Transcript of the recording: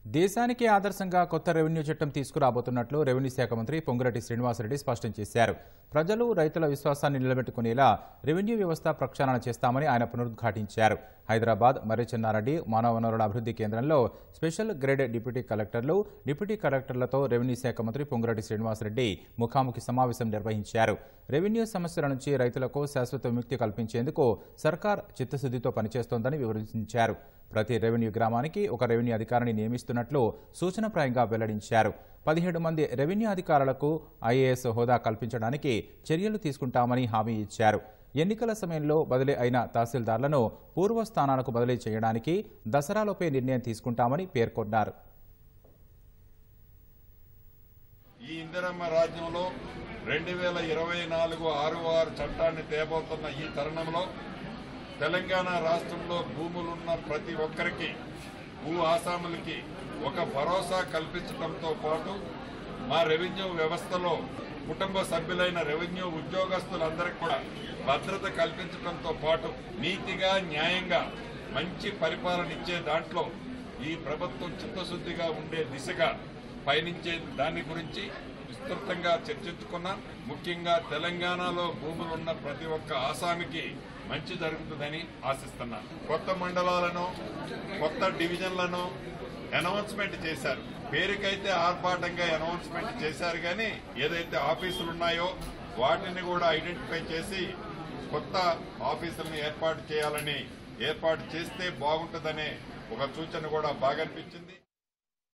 దేశానికి ఆదర్శంగా కొత్త రెవెన్యూ చట్టం తీసుకురాబోతున్నట్లు రెవెన్యూ శాఖ మంత్రి పొంగురెడ్డి శ్రీనివాసరెడ్డి స్పష్టం చేశారు ప్రజలు రైతుల విశ్వాసాన్ని నిలబెట్టుకునేలా రెవెన్యూ వ్యవస్థ ప్రక్షాళన చేస్తామని ఆయన పునరుద్ఘాటించారు హైదరాబాద్ మర్రి చెన్నారెడ్డి మానవ వనరుల అభివృద్ధి కేంద్రంలో స్పెషల్ గ్రేడ్ డిప్యూటీ కలెక్టర్లు డిప్యూటీ కలెక్టర్లతో రెవెన్యూ శాఖ మంత్రి పొంగురెడ్డి శ్రీనివాసరెడ్డి ముఖాముఖి సమావేశం నిర్వహించారు రెవెన్యూ సమస్యల నుంచి రైతులకు శాశ్వత విముక్తి కల్పించేందుకు సర్కార్ చిత్తశుద్దితో పనిచేస్తోందని వివరించారు ప్రతి రెవెన్యూ గ్రామానికి ఒక రెవెన్యూ అధికారిని నియమిస్తున్నట్లు సూచనప్రాయంగా వెల్లడించారు పదిహేడు మంది రెవెన్యూ అధికారులకు ఐఏఎస్ హోదా కల్పించడానికి చర్యలు తీసుకుంటామని హామీ ఇచ్చారు ఎన్నికల సమయంలో బదిలీ అయిన తహసీల్దార్లను పూర్వ స్థానాలకు బదిలీ చేయడానికి దసరాలోపే నిర్ణయం తీసుకుంటామని పేర్కొన్నారు ఈ ఇందిరమ్మ రాజ్యంలో రెండు వేల ఇరవై నాలుగు ఆరు ఆరు చట్టాన్ని తేబోతున్న ఈ తరుణంలో తెలంగాణ రాష్ట్రంలో భూములున్న ప్రతి ఒక్కరికి భూ ఆసాములకి ఒక భరోసా కల్పించడంతో పాటు మా రెవెన్యూ వ్యవస్థలో కుటుంబ సభ్యులైన రెవెన్యూ ఉద్యోగస్తులందరికీ కూడా భద్రత కల్పించడంతో పాటు నీతిగా న్యాయంగా మంచి పరిపాలన ఇచ్చే దాంట్లో ఈ ప్రభుత్వం చిత్తశుద్ధిగా ఉండే దిశగా పయనించే దాని గురించి విస్తృతంగా చర్చించుకున్నాం ముఖ్యంగా తెలంగాణలో భూములున్న ప్రతి ఒక్క ఆసామికి మంచి జరుగుతుందని ఆశిస్తున్నాను కొత్త మండలాలను కొత్త డివిజన్లను అనౌన్స్మెంట్ చేశారు పేరుకైతే ఆర్భాటంగా అనౌన్స్మెంట్ చేశారు కానీ ఏదైతే ఆఫీసులు ఉన్నాయో వాటిని కూడా ఐడెంటిఫై చేసి కొత్త ఆఫీసులను ఏర్పాటు చేయాలని ఏర్పాటు చేస్తే బాగుంటుందనే ఒక సూచన కూడా బాగా అనిపించింది